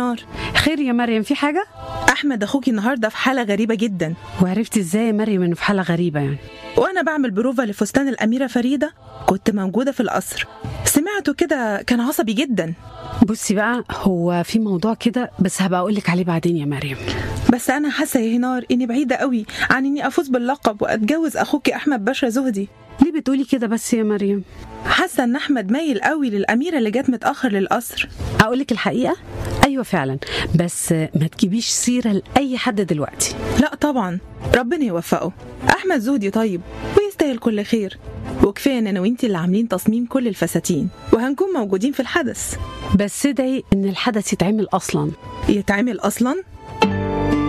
هنار خير يا مريم في حاجة؟ احمد اخوكي النهارده في حاله غريبه جدا وعرفتي ازاي يا مريم انه في حالة غريبة يعني وانا بعمل بروفا لفستان الاميره فريده كنت موجوده في القصر سمعته كده كان عصبي جدا بصي بقى هو في موضوع كده بس هبقى اقول لك عليه بعدين يا مريم بس انا حاسه يا هنار اني بعيده قوي عن اني افوز باللقب واتجوز اخوكي احمد باشا زهدي ليه بتقولي كده بس يا مريم حاسه ان احمد مايل قوي للاميره اللي جت متاخر للقصر اقول لك الحقيقة ايوه فعلا بس ما تجيبيش سيرة لاي حد دلوقتي لا طبعا ربنا يوفقه احمد زهدي طيب ويستاهل كل خير وكفايه ان انا وانتي اللي عاملين تصميم كل الفساتين وهنكون موجودين في الحدث بس ادعي ان الحدث يتعمل اصلا يتعمل اصلا